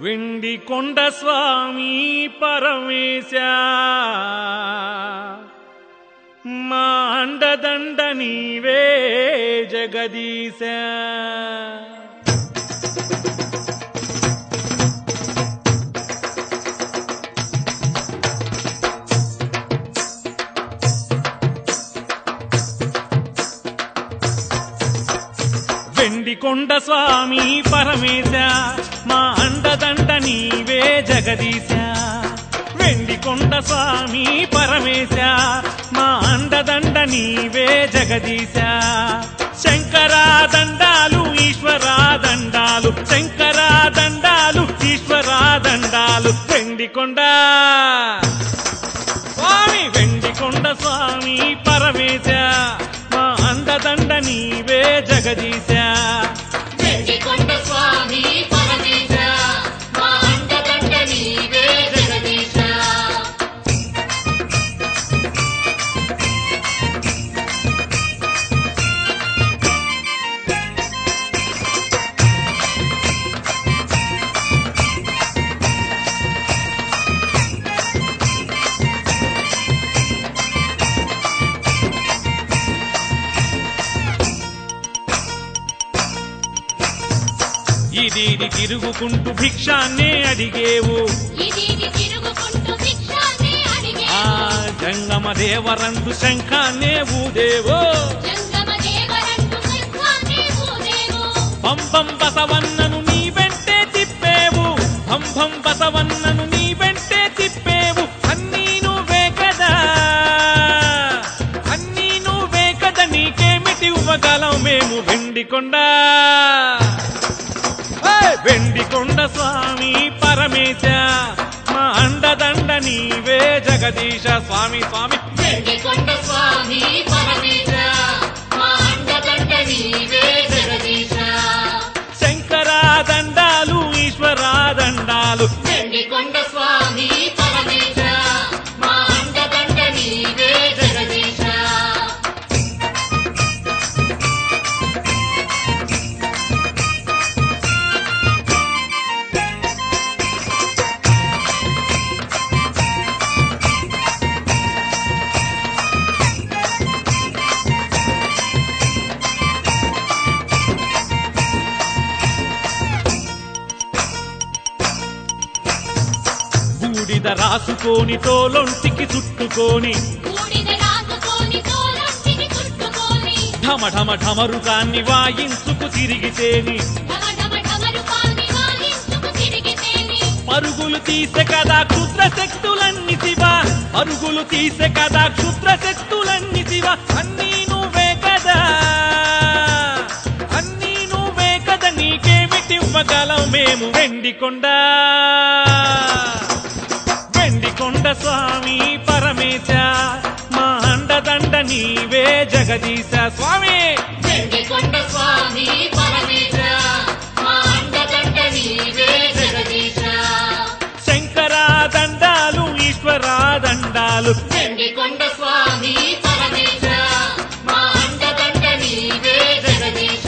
వెండి కొండ స్వామి పరమేశ మా అండదండ నీవే జగదీశ వెండి కొండ స్వామి పరమేశ మా అండదండ నీవే జగదీశ వెండి కొండ స్వామి పరమేశ మా అండదండ నీవే జగదీశ శంకరా దండాలు ఈశ్వరా దండాలు శంకరా దండాలు ఈశ్వరా దండాలు వెండి కొండ స్వామి వెండి కొండ స్వామి పరమేశ మా అండదండ నీవే జగదీశ వెండికొండ స్వామి పరమేశ మా అండదండ నీవే జగదీశ ఇది ఇది తిరుగుకుంటూ భిక్షాన్నే అడిగేవు ఇది ఇది తిరుగుకుంటూ భిక్షాన్ని అడిగే ఆ జంగమ దేవరందు శంఖాన్నే ఊదేవో జంగమ దేవరంటు శంఖాన్ని ఊదేవు పంపం బసవన్నను నీ వెంటే తిప్పేవు పంపం బసవన్నను నీ వెంటే తిప్పేవు అన్నీ నువ్వే కదా అన్నీ నువ్వే కదా నీకేమిటి ఇవ్వగలం మేము వెండి కొండ ఏయ్! వెండి కొండ స్వామి పరమేశ మా అండదండ నీవే జగదీశ స్వామి స్వామి వెండికొండ స్వామి పరమేశ మా అండదండ నీవే జగదీశ శంకరా దండాలు ఈశ్వరా దండాలు వెండికొండ స్వామి పరమేశ మా అండదండ నీవే జగదీశ బూడిద రాసుకొని తోలొంటికి చుట్టుకొని బూడిద రాసుకొని తోలొంటిని చుట్టుకొని ఢమ ఢమ ఢమరుగాన్ని వాయించుకు తిరిగితేని ఢమ ఢమ ఢమరుకాన్ని వాయించుకు తిరిగితేని పరుగులు తీసే కదా క్షుద్ర శక్తులన్నీ శివ పరుగులు తీసే కదా క్షుద్ర శక్తులన్నీ శివ అన్నీ నువ్వే కదా అన్నీ నువ్వే కదా నీకేమిటి ఇవ్వగలం మేము వెండి కొండ వెండి కొండ స్వామి పరమేశ మా అండదండ నీవే జగదీశ స్వామి వెండికొండ స్వామి పరమేశ మా అండదండ నీవే జగదీశ శంకరా దండాలు ఈశ్వరా దండాలు వెండికొండ స్వామి పరమేశ మా అండదండ నీవే జగదీశ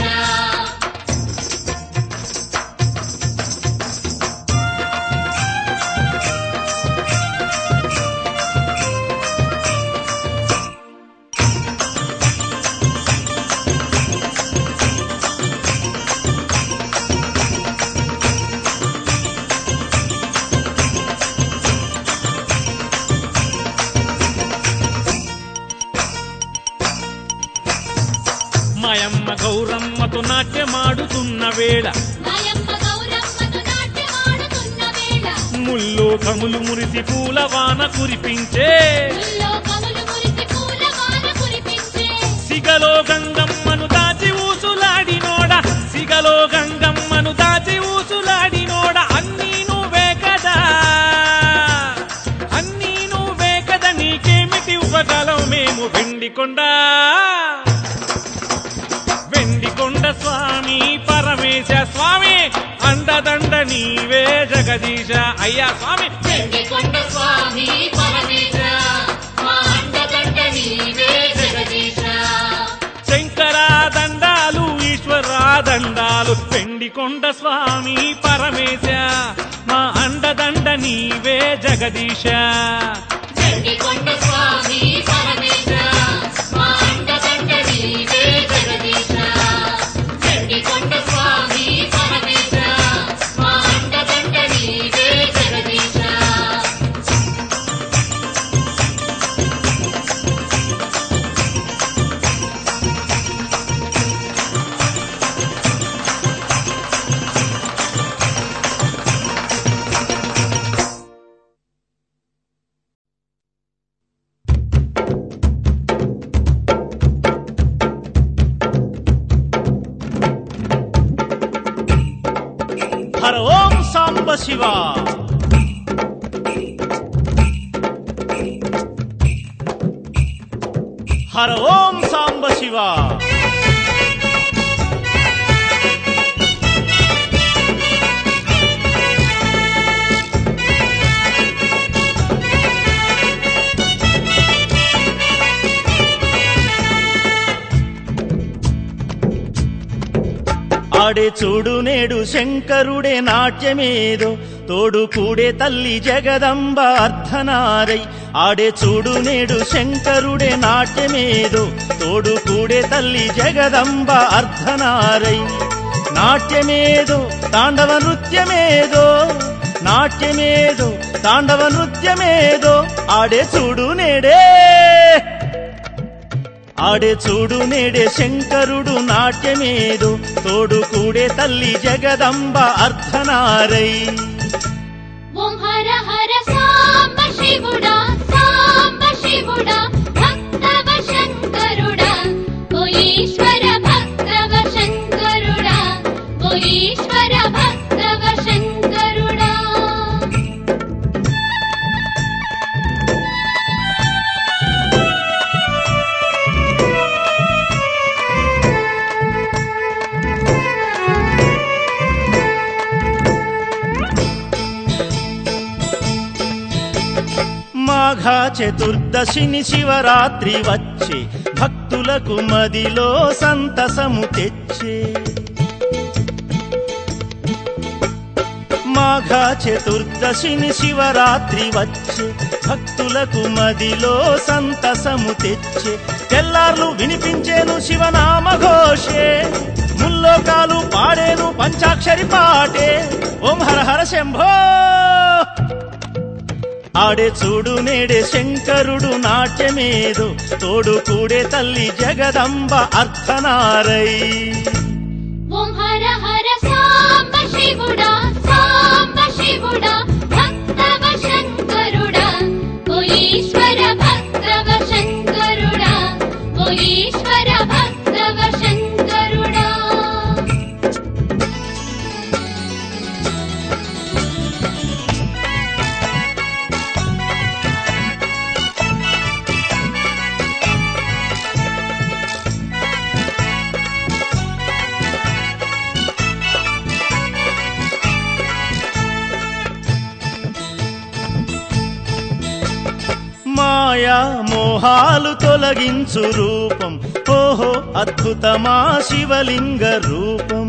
మాయమ్మ గౌరమ్మతో నాట్యమాడుతున్న వేళ మాయమ్మ గౌరమ్మతో నాట్యమాడుతున్న వేళ ముల్లో కములు మురిసి పూల వాన కురిపించే ముల్లో కవులు మురిసి పూల వాన కురిపించే సిగలో గంగమ్మను దాచి ఊసులాడినోడ సిగలో గంగమ్మను దాచి ఊసులాడినోడ అన్నీ నువ్వే కదా అన్నీ నువ్వే కదా నీకేమిటి ఇవ్వగలం మేము వెండి కొండ వెండి కొండ స్వామి పరమేశ స్వామి అండదండ నీవే జగదీశ అయ్యా స్వామి వెండికొండ స్వామి పరమేశ మా అండదండ నీవే జగదీశ శంకరా దండాలు ఈశ్వరా దండాలు వెండి వెండికొండ స్వామి పరమేశ మా అండదండ నీవే జగదీశ వెండికొండ స్వామి పరమేశ మా అండదండ నీవే జగదీశ వెండికొండ స్వామి పరమేశ మా అండదండ నీవే జగదీశ హర ఓం సాంబ శివ హర ఓం సాంబ శివ ఆడే చూడు నేడు శంకరుడే నాట్యమేదో తోడు కూడే తల్లి జగదంబ అర్ధనారై ఆడే చూడు నేడు శంకరుడే నాట్యమేదో తోడు కూడే తల్లి జగదంబ అర్ధనారై నాట్యమేదో తాండవ నృత్యమేదో నాట్యమేదో తాండవ నృత్యమేదో ఆడే చూడు నేడే ఆడే చూడు నేడే శంకరుడు నాట్యమేదో తోడు కూడే తల్లి జగదంబ అర్ధనారై ఓం హర హర సాంబ శివుడా సాంబ శివుడా భక్తవ శంకరుడా ఓ ఈశ్వర భక్తవ శంకరుడా ఓ ఈశ్వర భక్తవ శంకరుడా మాఘ చతుర్దశిని శివరాత్రి వచ్చే భక్తులకు మదిలో సంతసము తెచ్చే మాఘ చతుర్దశిని శివరాత్రి వచ్చే భక్తులకు మదిలో సంతసము తెచ్చే తెల్లార్లు వినిపించేను శివనామ ఘోషే ముల్లోకాలు పాడేను పంచాక్షరి పాటే ఓం హర హర శంభో ఆడే చూడు నేడే శంకరుడు నాట్యమేదు తోడు కూడే తల్లి జగదంబ అర్ధనారై ఓం హర హర సాంబ శివుడా సాంబ శివుడా భక్తవ శంకరుడా ఓ ఈశ్వర భక్తవ శంకరుడా ఓ ఈశ్వర భక్తవ శంకరుడా మాయా మోహాలు తొలగించు రూపం ఓహో అద్భుతమా శివలింగ రూపం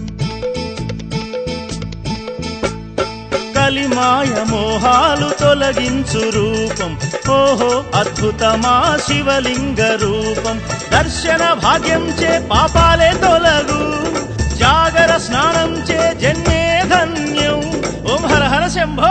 కలిమాయ మోహాలు తొలగించు రూపం ఓహో అద్భుతమా శివలింగ రూపం దర్శన భాగ్యం చే పాపాలే తొలగు జాగర స్నానం చే జన్మే ధన్యం ఓం హర హర శంభో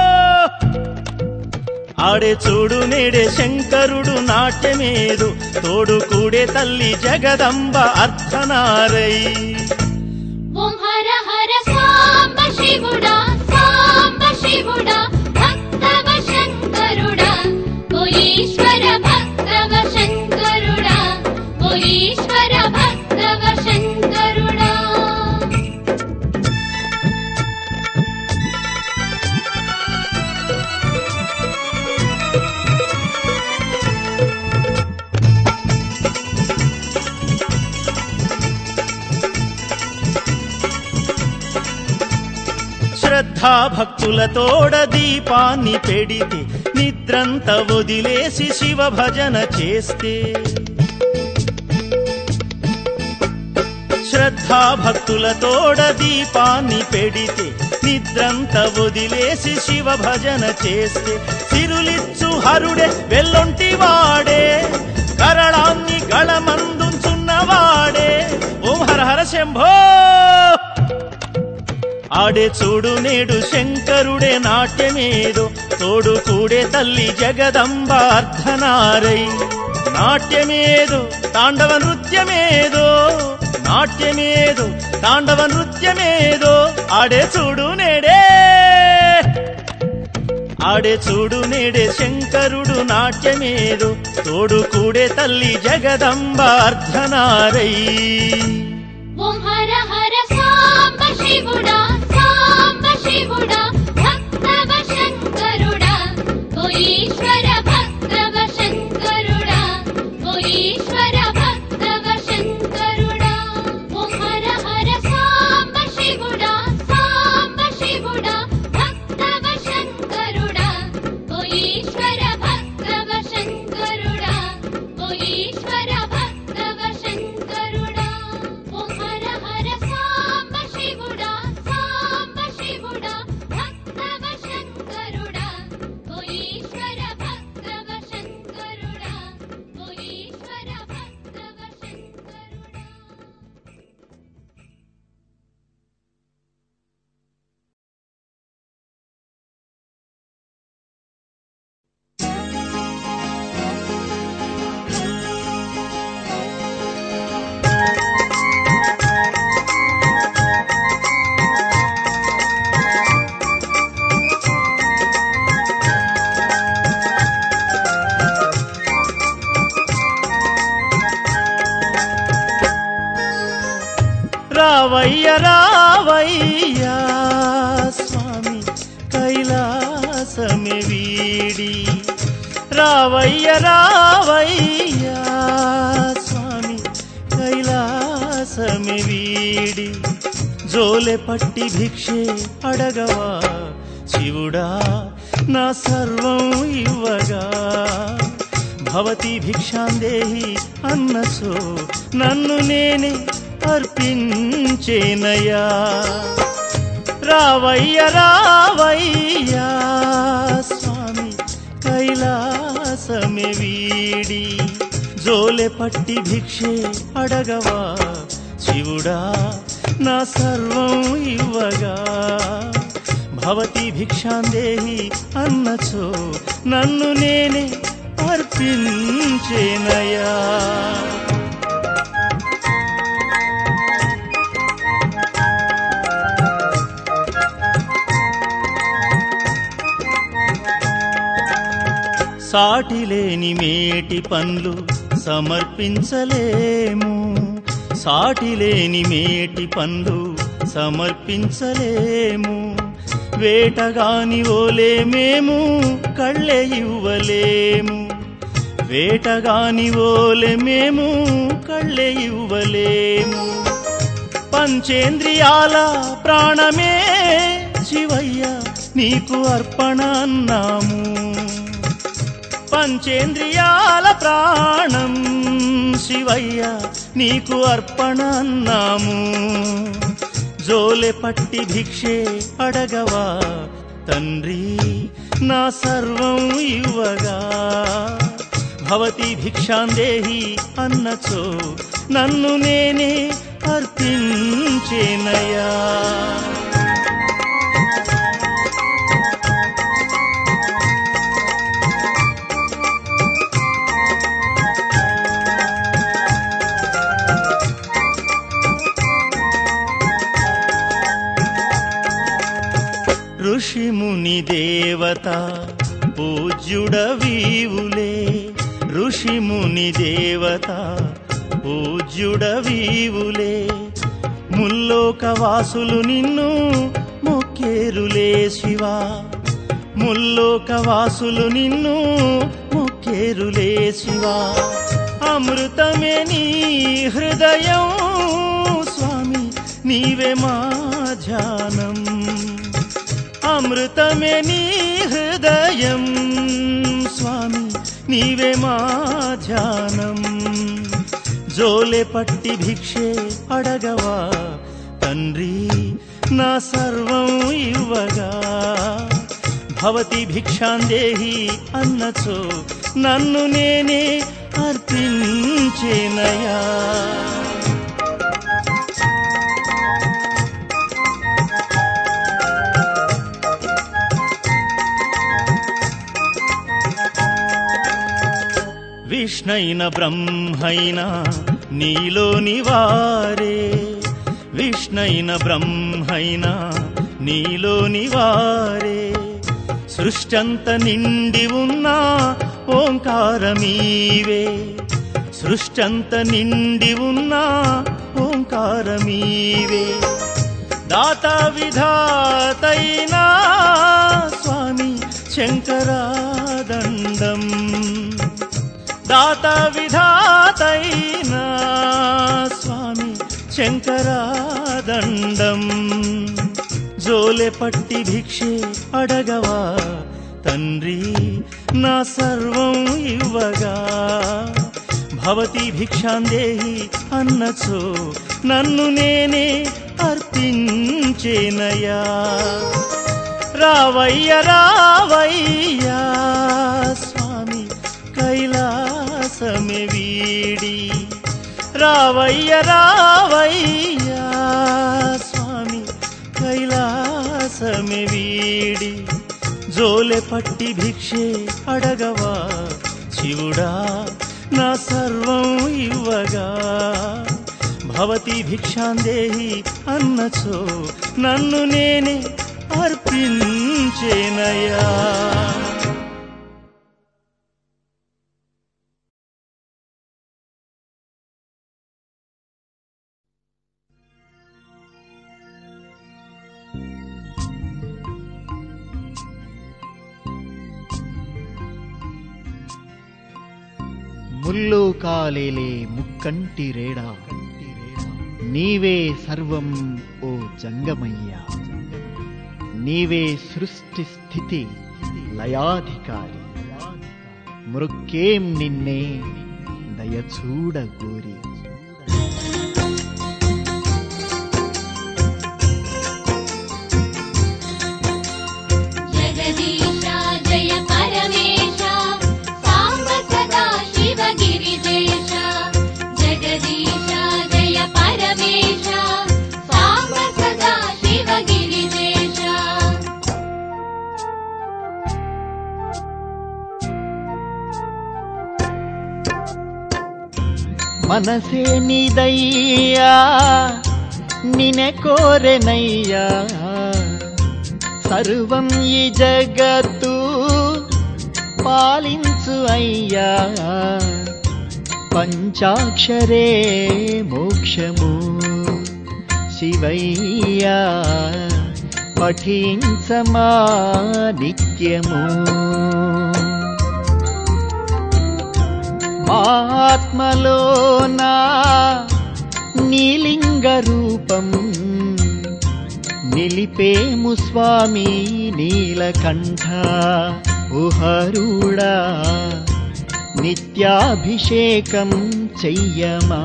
ఆడే చూడు నేడే శంకరుడు నాట్యమేదు తోడు కూడే తల్లి జగదంబ అర్ధనారై ఓం హర హర సాంబ శివుడా సాంబ శివుడా భక్తవ శంకరుడా ఓ ఈశ్వర భక్తవ శంకరుడా ఓ ఈశ్వర భక్తవ శంకరుడా శ్రద్ధా భక్తులతోడ దీపాన్ని పెడితే నిద్రంత వదిలేసి శివ భజన చేస్తే శ్రద్ధా భక్తులతోడ దీపాన్ని పెడితే నిద్రంత వదిలేసి శివ భజన చేస్తే సిరులిచ్చు హరుడే వెల్లొంటి వాడే కరళాన్ని గళమందుచున్నవాడే ఓం హర హర శంభో ఆడే చూడు నేడు శంకరుడే నాట్యమేదో తోడు కూడే తల్లి జగదంబ అర్ధనారై నాట్యమేదో తాండవ నృత్యమేదో నాట్యమేదో తాండవ నృత్యమేదో ఆడే చూడు నేడే ఆడే చూడు నేడే శంకరుడు నాట్యమేదో తోడు కూడే తల్లి జగదంబ అర్ధనారై ఓం హర హర సాంబ శివుడా సాంబ శివుడా భక్తవ శంకరుడా ఓ ఈశ్వర భక్తవ శంకరుడా ఓ ఈశ్వర భక్తవ శంకరుడా ఓం హర హర సాంబ శివుడా సాంబ శివుడా భక్తవ శంకరుడా ఓ ఈశ్వర భక్తవ శంకరుడా ఓ ఈశ్వర భక్తవ శంకరుడా ఓ హర హర సాంబ శివుడా సాంబ శివుడా భక్తవ శంకరుడా ఓ ఈశ్వర భక్తవ శంకరుడా ఓ ఈశ్వర భక్తవ శంకరుడా రావయ్య రావయ్యా స్వామి కైలాసమే వీడి రావయ్య రావయ్యా స్వామి కైలాసమే వీడి జోలె పట్టి భిక్షే అడగవా శివుడా నా సర్వం ఇవ్వగా భవతి భిక్షాందేహి అన్నసో నన్ను నేనే అర్పించేనయా రావయ్య రావయ్యా స్వామి కైలాసమే వీడి జోలె పట్టి భిక్షే అడగవా శివుడా నా సర్వం ఇవ్వగా భవతి భిక్షాందేహి అన్నచో నన్ను నేనే అర్పించేనయా సాటిలేని మేటి పనులు సమర్పించలేము సాటిలేని మేటి పనులు సమర్పించలేము వేటగాని ఓలే మేము కళ్ళే ఇవ్వలేము వేటగాని ఓలే మేము కళ్ళే ఇవ్వలేము పంచేంద్రియాల ప్రాణమే శివయ్య నీకు అర్పణ అన్నాము పంచేంద్రియాల ప్రాణం శివయ్య నీకు అర్పణ అన్నాము జోలె పట్టి భిక్షే అడగవా తండ్రి నా సర్వం ఇవ్వగా భవతి భిక్షాందేహి అన్నచో నన్ను నేనే అర్పించేనయా ఋషి ముని దేవత పూజ్యుడవీవులే ఋషి ముని దేవత పూజ్యుడవీవులే ముల్లోక వాసులు నిన్ను మొక్కేరులే శివా ముల్లోక వాసులు నిన్ను మొక్కేరులే శివా అమృతమే నీ హృదయం స్వామి నీవే మా ధ్యానం అమృతమే నీ హృదయం స్వామి నీవే మా ధ్యానం జోలె పట్టి భిక్షే అడగవా తండ్రి నా సర్వం ఇవ్వగా భవతి భిక్షాందేహి అన్నచో నన్ను నేనే అర్పించేనయా విష్ణైన బ్రహ్మైన నీలోని వారే విష్ణైన బ్రహ్మైన నీలోని వారే సృష్టంత నిండి ఉన్న ఓంకారమీవే సృష్టంత నిండి ఉన్న ఓంకారమీవే దాత విధాతైనా స్వామి శంకరాదండం దాత విధాతైనా స్వామి శంకరాదండం జోలె పట్టి భిక్షే అడగవా తండ్రి నా సర్వం ఇవ్వగా భవతి భిక్షాందేహి అన్నచో నన్ను నేనే అర్పించేనయా రావయ్య రావయ్యా స్వామి కైలాసమే వీడి రావయ్య రావయ్యా స్వామి కైలాసమే వీడి జోలె పట్టి భిక్షే అడగవా శివుడా నా సర్వం ఇవ్వగా భవతి భిక్షాందేహి అన్నచో నన్ను నేనే అర్పించేనయా ముల్లో కాలేలే ముక్కంటి రేడా నీవే సర్వం ఓ జంగమయ్యా నీవే సృష్టి స్థితి లయాధికారి మృక్కేం నిన్నే దయచూడ గోరి జగదీశ జయ పరమేశ సాంబ సదా శివ గిరిజేశ జగదీశ జయ పరమేశ సాంబ సదా శివ గిరిజేశ మనసే నీదయ్యా నినే కోరెనయ్యా సర్వం ఈ జగత్తు పాలించు అయ్యా పంచాక్షరే మోక్షము శివయ్యా పఠించమా నిత్యము ఆత్మలోనా నీలింగ రూపం నిలిపేము స్వామి నీలకంఠ ఉహరుడా నిత్యాభిషేకం చెయ్యమా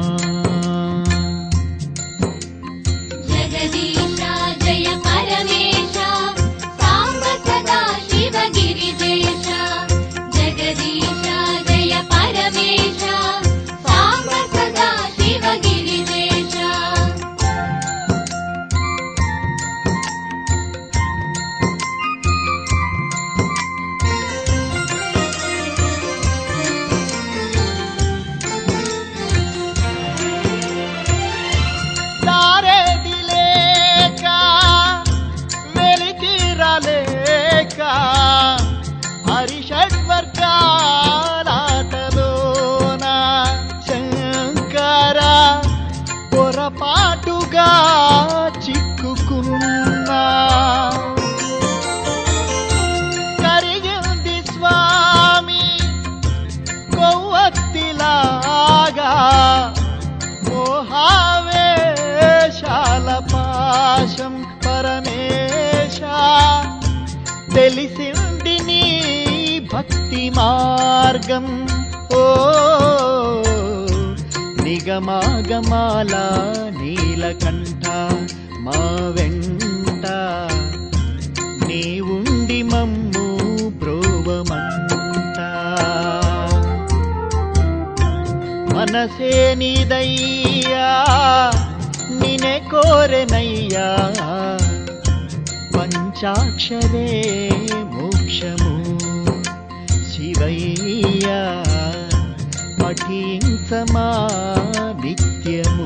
జగదీశ జయ పరమేశ సాంబ సదా శివ గిరిజేశ జగదీశ జయ పరమేశ సాంబ సదా శివ గిరిజేశ దారేది లేక వెలితిరలేక హరిషడ్వర్గాలాటలోన శంకర పొరపాటుగా చిక్కుకున్నా కరిగింది స్వామి కొవ్వొత్తిలాగా మోహావేశాల పాశం పరమేశ తెలిసింది నీ భక్తి మార్గం ఓ నిగమాగమాల నీలకంఠ మా వెంట నీవుండి మమ్ము బ్రోవమంట మనసే నీదయ్యా నినే కోరెనయ్యా పంచాక్షరే మోక్షము శివయ్యా పఠించమా నిత్యము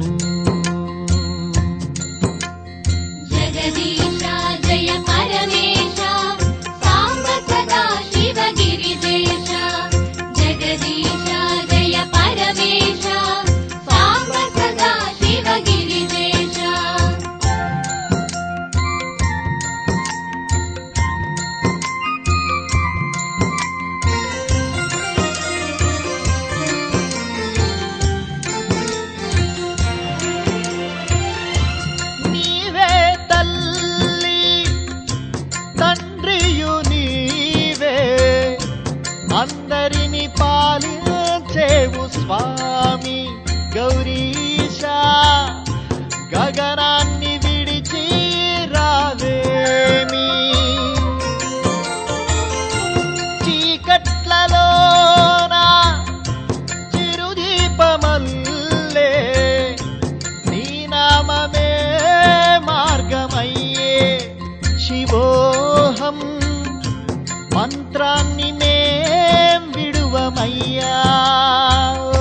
జగదీశ జయ పరమేశ సాంబ సదా శివ గిరిజేశ జగదీశ జయ పరమేశ సాంబ సదా శివ గిరిజేశ నీవే తల్లి తండ్రియు నీవే అందరిని పాలించేవు స్వామి గౌరీశ గగనాన్ని విడిచి రావేమి చీకట్లలోనా చిరుదీపమల్లే నీ నామమే మార్గమయ్యే శివోహం మంత్రాన్ని మేం విడువమయ్యా ఓ,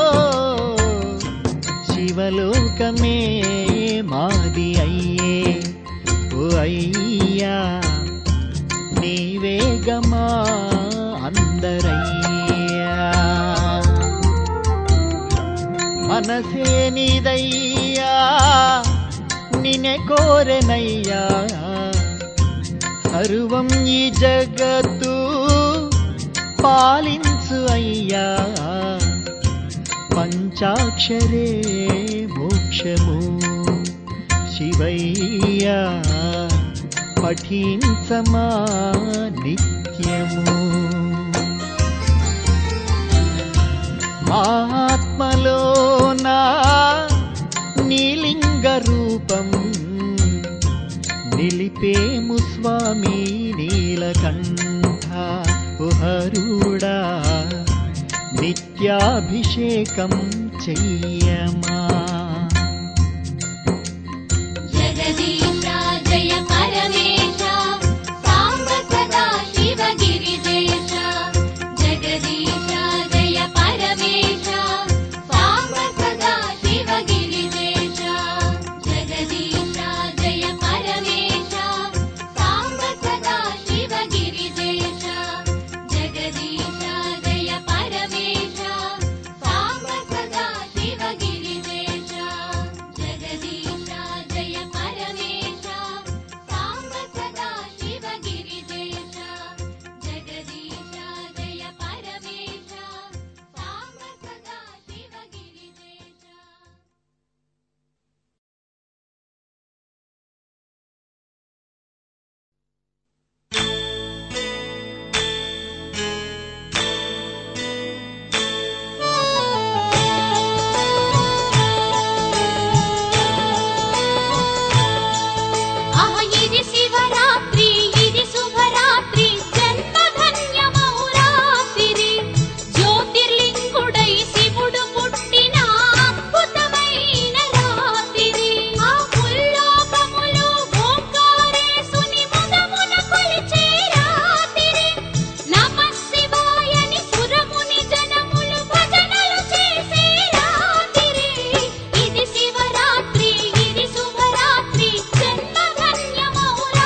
శివలోకమే మాది అయ్యే ఓ అయ్యా నీవేగమా అందరయ్యా మనసే నీదయ్యా నినే కోరెనయ్యా సర్వం ఈ జగత్తు పాలించు అయ్యా పంచాక్షరే మోక్షము శివయ్యా పఠించమా నిత్యము ఆత్మలోనా నీలింగ రూపం నిలిపేము స్వామి నీలకంఠ ఉహరుడా నిత్యాభిషేకం చెయ్యమా జగదీశ జయ పరమేశ సాంబ సదా శివ గిరిజేశ జగదీశ జయ పరమేశ సాంబ సదా శివ గిరిజేశ జగదీశ జయ పరమేశ సాంబ సదా శివ గిరిజేశ జగదీశ జయ పరమేశ సాంబ సదా శివ గిరిజేశ జగదీశ జయ పరమేశ సాంబ సదా శివ గిరిజేశ జగదీశ జయ పరమేశ సాంబ సదా శివ గిరిజేశ ఆహ ఇది శివరాత్రి ఇది శుభరాత్రి జన్మధన్యమౌ రాత్రి జ్యోతిర్లింగుడై శివుడు పుట్టిన అద్భుతమైన రాత్రి ఆ ముల్లోకములు ఓంకారేశుని ముదమున కొలిచే రాత్రి నమః శివాయని సురముని జనములు భజనలు చేసే రాత్రి ఇది శివరాత్రి ఇది శుభరాత్రి జన్మధన్యమౌ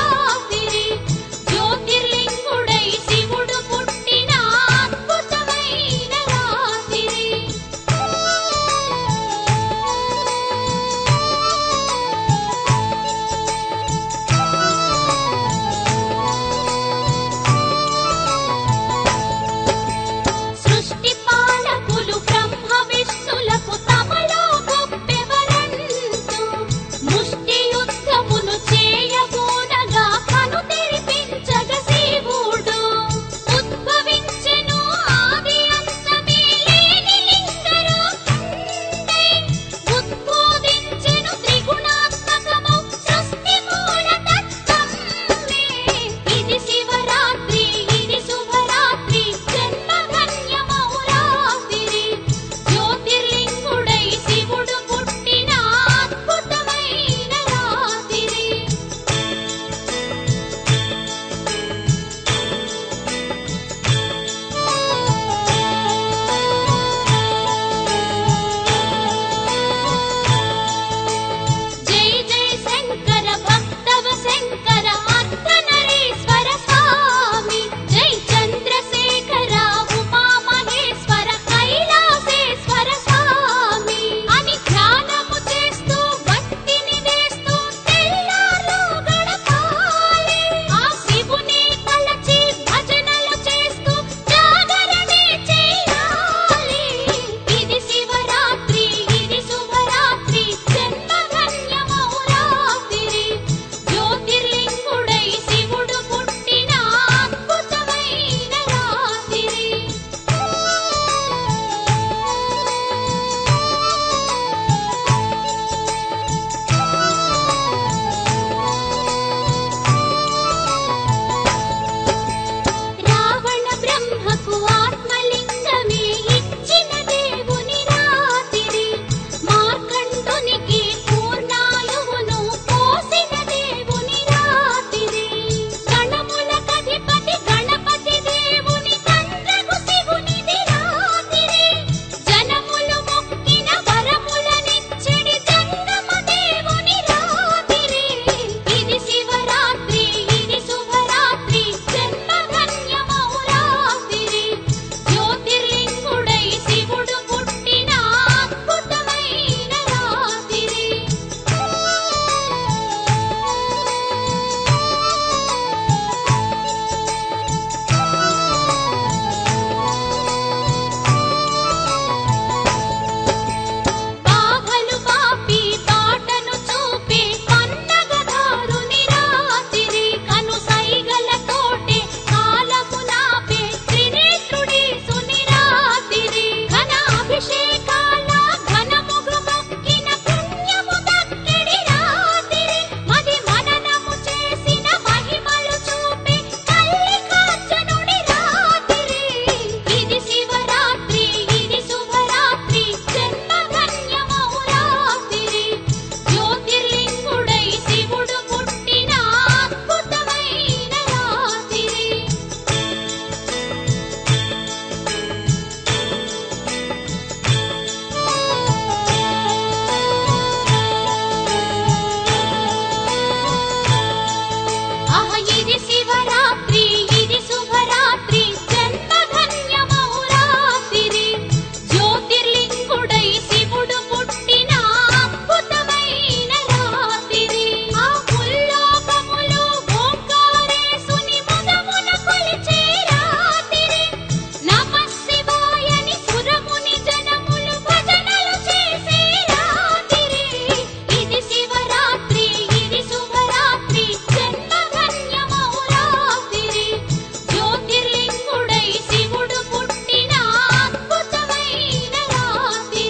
ఆహ ఇది శివరాత్రి ఇది శుభరాత్రి జన్మధన్యమౌ రాత్రి జ్యోతిర్లింగుడై శివుడు పుట్టిన అద్భుతమైన రాత్రి ఆ ముల్లోకములు ఓంకారేశుని ముదమున కొలిచే రాత్రి నమః శివాయని సురముని జనములు భజనలు చేసే రాత్రి ఇది శివరాత్రి ఇది శుభరాత్రి జన్మధన్యమౌ రాత్రి జ్యోతిర్లింగుడై శివుడు పుట్టిన అద్భుతమైన రాత్రి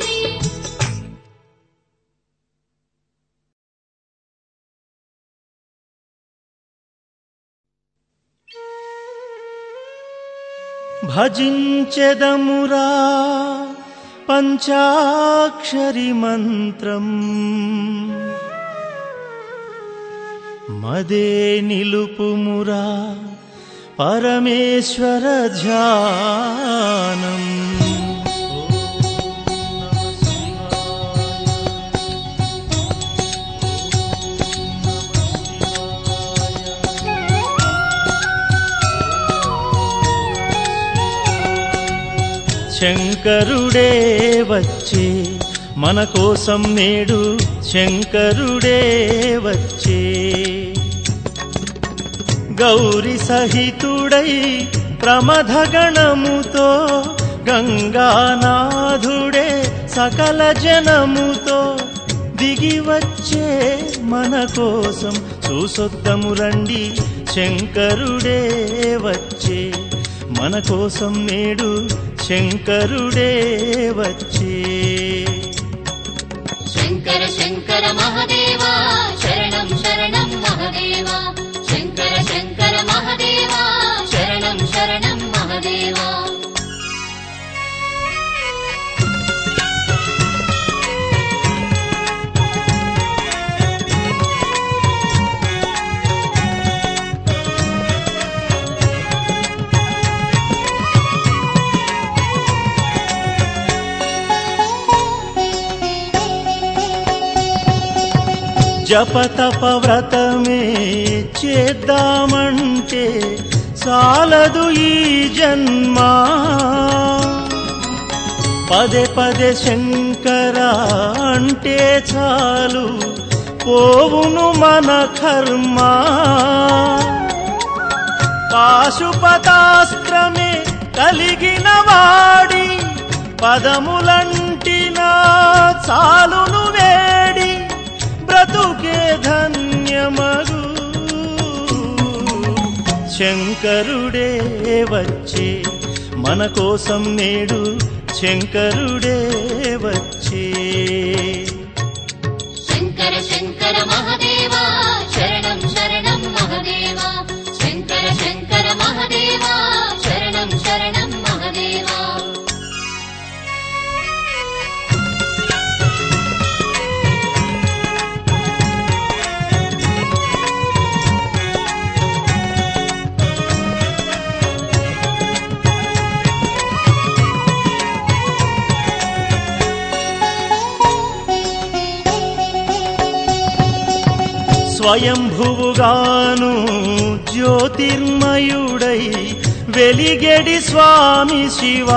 భజించెదమురా పంచాక్షరి మంత్రం మదే నిలుపుమురా పరమేశ్వర ధ్యానం శంకరుడే వచ్చే మన కోసం నేడు శంకరుడే వచ్చే గౌరి సహితుడై ప్రమథగణముతో గంగానాథుడే సకల జనముతో దిగి వచ్చే మన కోసం చూసొద్దము రండి శంకరుడే వచ్చే మన కోసం నేడు శంకరుడే వచ్చే శంకర శంకర మహదేవా శరణం శరణం మహదేవా శంకర శంకర మహదేవా శరణం శరణం మహదేవా జపతప వ్రతమే చేద్దామంటే చాలదు ఈ జన్మ పదే పదే శంకర అంటే చాలు పోవును మన కర్మ పాశుపతాస్త్రమే కలిగిన వాడి పదములంటిన చాలును వేడి బ్రతుకే ధన్యమగు శంకరుడే వచ్చే మన కోసం నేడు శంకరుడే వచ్చే శంకర శంకర మహదేవా శరణం శరణం మహదేవా శంకర శంకర మహదేవా శరణం శరణం మహదేవా స్వయంభువుగాను జ్యోతిర్మయుడై వెలిగెడి స్వామి శివా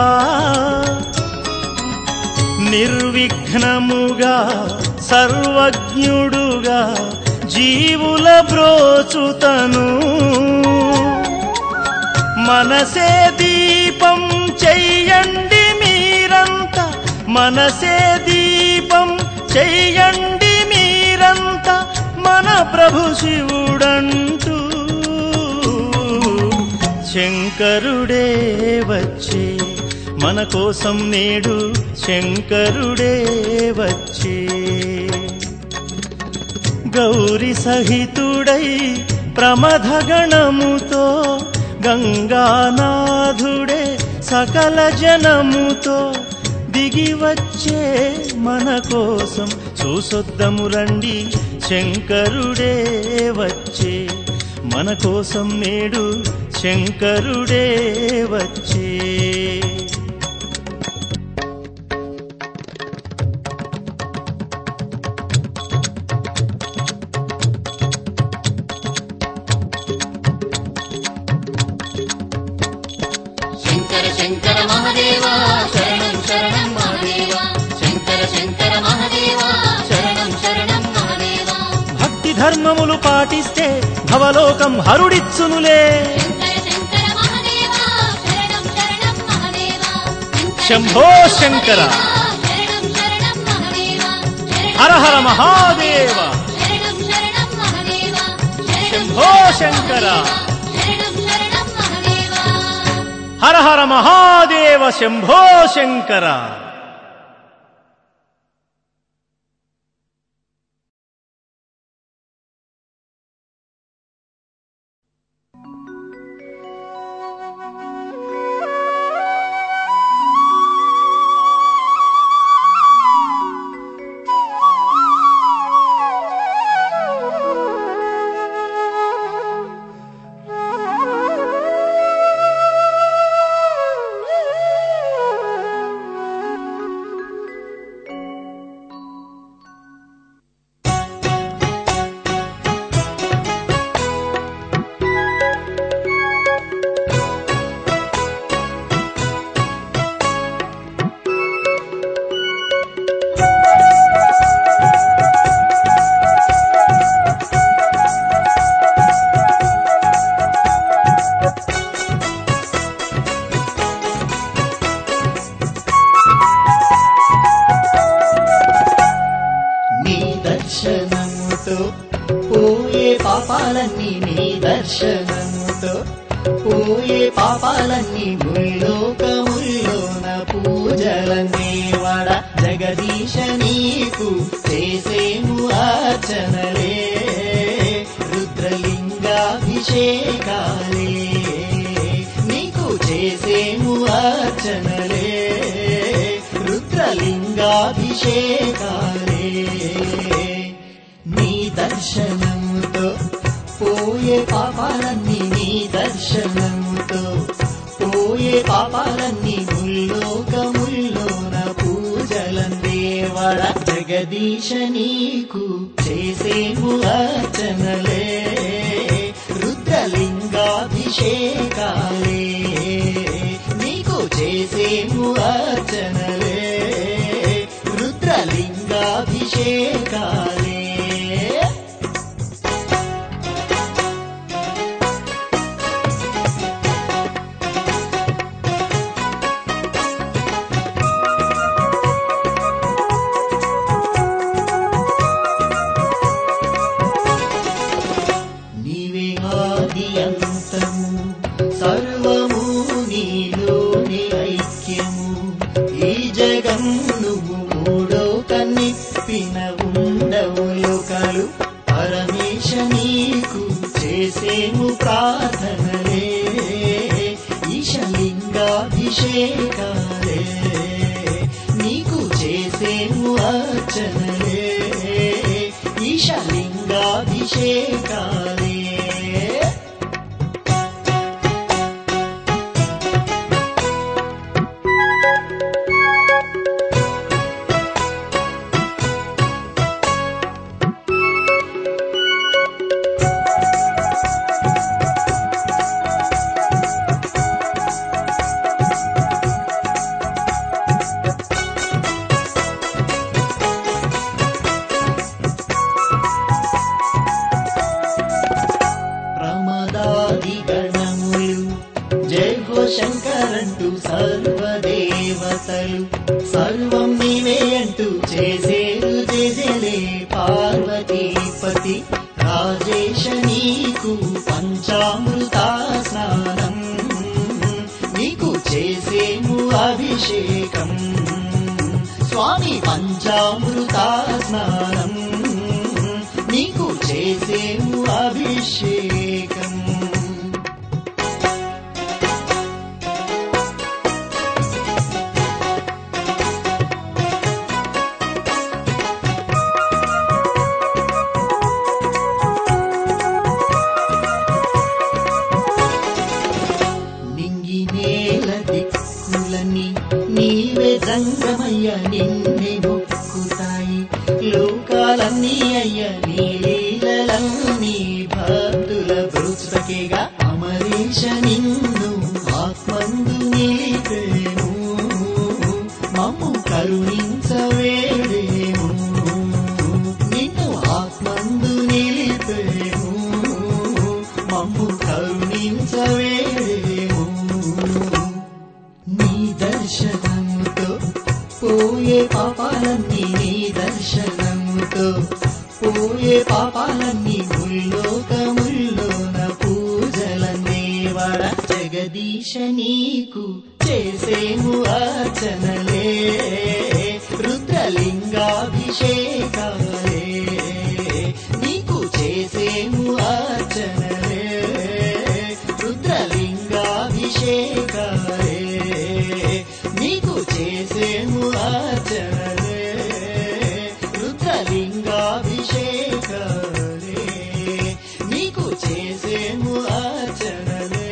నిర్విఘ్నముగా సర్వజ్ఞుడుగా జీవుల బ్రోచుతను మనసే దీపం చెయ్యండి మీరంతా మనసే దీపం చెయ్యండి మీరంతా మన ప్రభు శివుడంటూ శంకరుడే వచ్చే మన కోసం నేడు శంకరుడే వచ్చే గౌరి సహితుడై ప్రమథగణముతో గంగానాథుడే సకల జనముతో దిగి వచ్చే మన కోసం చూసొద్దము రండి శంకరుడే వచ్చే మన కోసం నేడు శంకరుడే వచ్చే ధర్మములు పాటిస్తే భవలోకం హరుడిచ్చునులే శంకర శంకర మహదేవా శరణం శరణం మహదేవా శంభో శంకర శరణం శరణం మహదేవా హర హర మహాదేవ శరణం శరణం మహదేవా శంభో శంకర శరణం శరణం మహదేవా హర హర మహాదేవ శంభో శంకర నీ దర్శనముతో పోయే పాపాలన్నీ నీ దర్శనముతో పోయే పాపాలన్నీ ముల్లోకముల్లోన పూజలన్నీ వడ జగదీశ నీకు చేసేము అర్చనలే రుద్రలింగాభిషేకాలే నీకు చేసేము అర్చనలే రుద్రలింగాభిషేకాలే నీ దర్శనముతో పోయే పాపాలన్నీ నీ దర్శనముతో పోయే పాపాలన్నీ ముల్లోకముల్లోన పూజలందేవడ జగదీశ నీకు చేసేము అర్చనలే రుద్రలింగాభిషేకాలే నీకు చేసేము అర్చనలే రుద్రలింగాభిషేకాలే నీవే ఆది అంతము సర్వము నీలోని ఐక్యము ఈ జగన్ను మూడో కన్నిప్పిన ఉండవు లోకాలు పరమేశ నీకు చేసేము ప్రార్థనలే ఈశలింగాభిషేకాలే నీకు చేసేము అర్చనలే ఈశలింగాభిషేకాలే ప్రమదాది గణములు జై హో శంకరంటూ సర్వదేవతలు సర్వం నీవే అంటూ చేసేరు జయలే పార్వతీపతి రాజేశ నీకు పంచామృత స్నానం నీకు చేసేము అభిషేకం స్వామి పంచామృత స్నానం నీకు చేసేము అభిషేకం నింగి నేల దిక్కులని నీవే జంగమయ్య నిన్నే మొక్కుతాయి లోకాలన్నీ అయ్య నీ లీలలన్నీ భక్తుల బ్రుచుటకేగా అమరీష నిన్ను ఆత్మందు నిలిపేను మమ్ము కరుణించవేడేము నిన్ను ఆత్మందు నిలిపేము కరుణించవేమో నీ దర్శనముతో పోయే పాపాలన్నీ నీ దర్శనముతో పోయే పాపాలన్నీ ముల్లోకముల్లోన పూజలన్నేవర జగదీశ నీకు చేసేము అర్చనలే రుద్రలింగాభిషేకాలే నీకు చేసేము అర్చనలే రుద్రలింగాభిషేకాలే నీకు చేసేము అర్చనలే రుద్రలింగాభిషేకాలే నీకు చేసేము అర్చనలే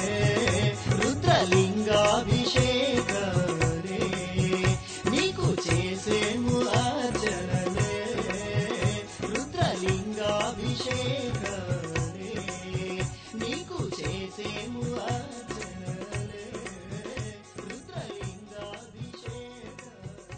రుద్రలింగాభిషేకాలే నీకు చేసేము అర్చనలే రుద్రలింగాభిషేకాలే నీకు చేసేము అర్చనలే రుద్రలింగాభిషేకాలే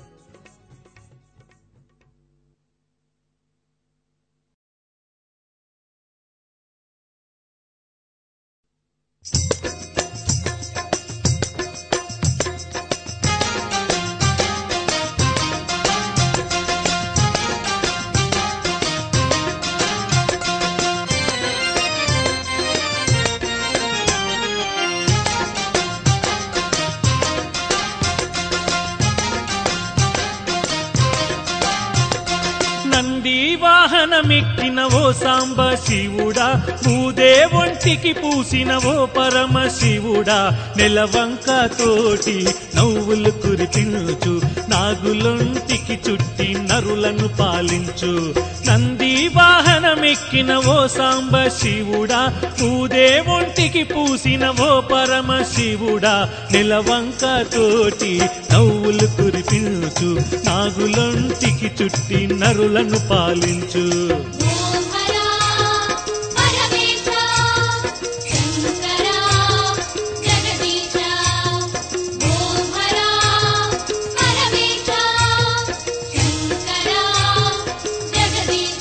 నంది వాహనమెక్కిన ఓ సాంబ శివుడా భూదే ఒంటికి పూసిన ఓ పరమ శివుడా నెలవంక తోటి నవ్వులు కురిపించు నాగులొంటికి చుట్టి నరులను పాలించు నంది వాహనమెక్కిన ఓ సాంబ శివుడా భూదే ఒంటికి పూసిన ఓ పరమ శివుడా నెలవంక తోటి నవ్వులు కురిపించు నాగులొంటికి చుట్టి నరులను పాలించు మోహరా పరమేశ శంకర జగదీశ మోహరా పరమేశ శంకర జగదీశ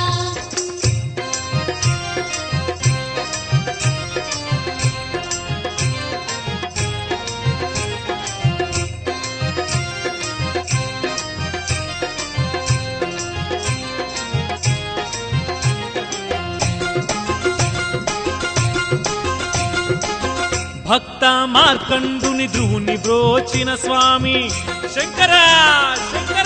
భక్త మార్కండుని ధ్రువుని బ్రోచిన స్వామి శంకర శంకర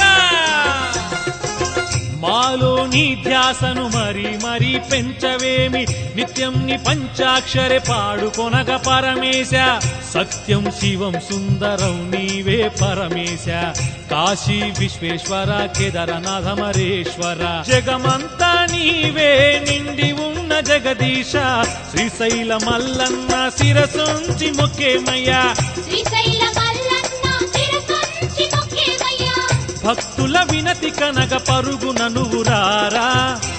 మాలో నీ ధ్యాసను మరి మరి పెంచవేమి నిత్యం ని పంచాక్షరే పాడుకొనగ పరమేశ సత్యం శివం సుందరం నీవే పరమేశ కాశీ విశ్వేశ్వర కేదారనాథ మరేశ్వర జగమంతా నీవే నిండి ఉన్న జగదీశ శ్రీశైల మల్లన్న శిరసుంచి మొక్కేమయ్యా శ్రీశైల మల్లన్న శిరసొంచి మొక్కేమయ్యా భక్తుల వినతి కనగ పరుగున నువ్వు రారా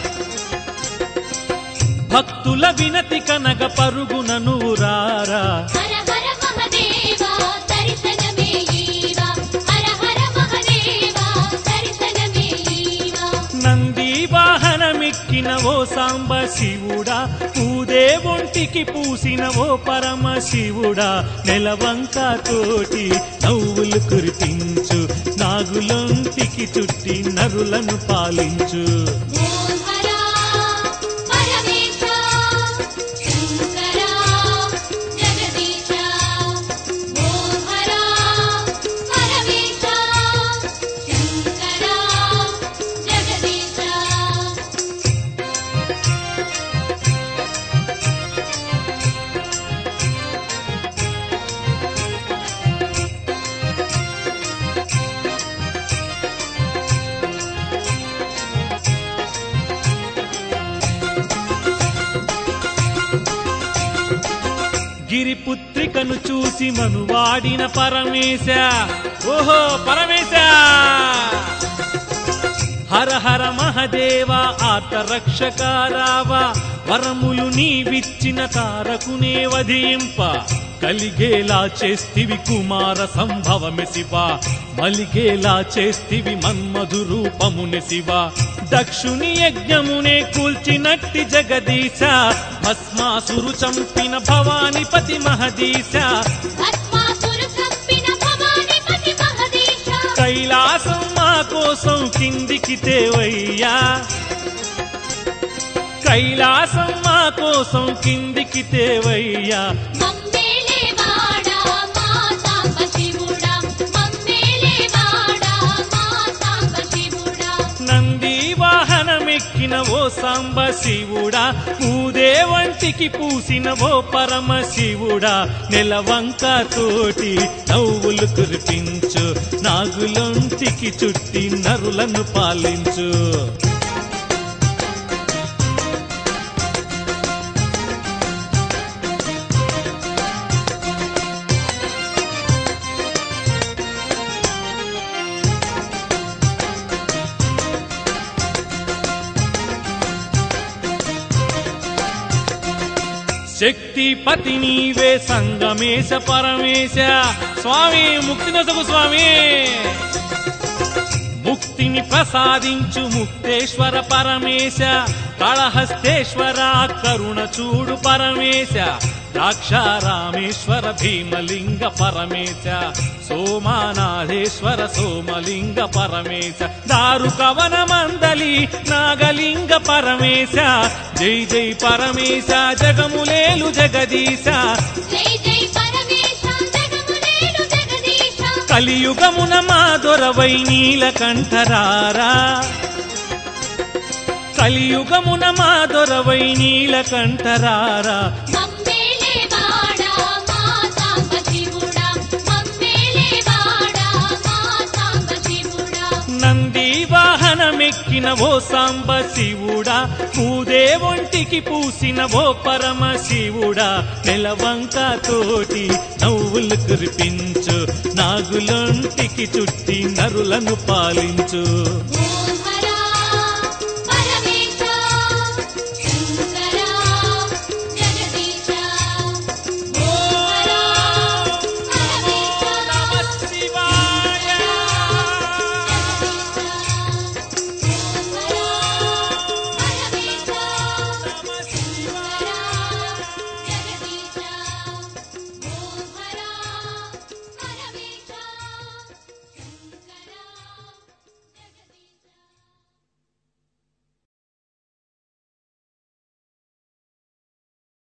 భక్తుల వినతి కనగ పరుగున నువ్వు రారా హర హర మహదేవా దర్శనమే ఈవా హర హర మహదేవా దర్శనమే ఈవా నంది వాహనమెక్కిన ఓ సాంబ శివుడా పూదే ఒంటికి పూసిన ఓ పరమ శివుడా నెలవంక తోటి నవ్వులు కురిపించు నాగులొంటికి చుట్టి నరులను పాలించు మోహరా పరమేశ శంకర జగదీశ మోహరా పరమేశ శంకర జగదీశ గిరిపుత్రికను చూసి మనువాడిన పరమేశ ఓహో పరమేశ హర హర మహదేవ ఆర్త రక్షకారావ వరములు నీవిచ్చిన తారకునే వధింప కలిగేలా చేస్తివి కుమార సంభవమె శివ మలిగేలా చేస్తివి మన్మధు రూపముని శివ దక్షుని యజ్ఞమునే కూల్చినట్టి జగదీశ భస్మాసురు చంపిన భవానిపతి మహదీశ భస్మాసుర చంపిన భవానీపతి మహదీశ కైలాసం మా కోసం కిందికి తేవయ్యా కైలాసం మా కోసం కిందికి తేవయ్యా మమ్మేలే వాడా మా సాంబ శివుడా మమ్మేలే వాడా మా సాంబ శివుడా నంది వాహనమెక్కిన ఓ సాంబ శివుడా పూదే వంటికి పూసిన ఓ పరమ శివుడా నెలవంక తోటి నవ్వులు కురిపించు నాగులొంటికి చుట్టి నరులను పాలించు శక్తిపతి నీవే సంగమేశ పరమేశ స్వామి ముక్తి నొసగు స్వామి ముక్తిని ప్రసాదించు ముక్తేశ్వర పరమేశ కళహస్తేశ్వర కరుణ చూడు పరమేశ ద్రాక్షారామేశ్వర భీమలింగ పరమేశ సోమానాథేశ్వర సోమలింగ పరమేశ దారు కవన మందలి నాగలింగ పరమేశ జై జై పరమేశ జగములేలు జగదీశ జై జై పరమేశ జగములేలు జగదీశ కలియుగమున మా దొరవై నీలకంఠరారా కలియుగమున మా దొరవై నీలకంఠరారా మమ్మేలే వాడా మా సాంబ శివుడా మమ్మేలే వాడా మా సాంబ శివుడా నంది వాహనమెక్కిన ఓ సాంబ శివుడా పూదే ఒంటికి పూసిన ఓ పరమ శివుడా నెలవంక తోటి నవ్వులు కురిపించు నాగులొంటికి చుట్టి నరులను పాలించు ఓ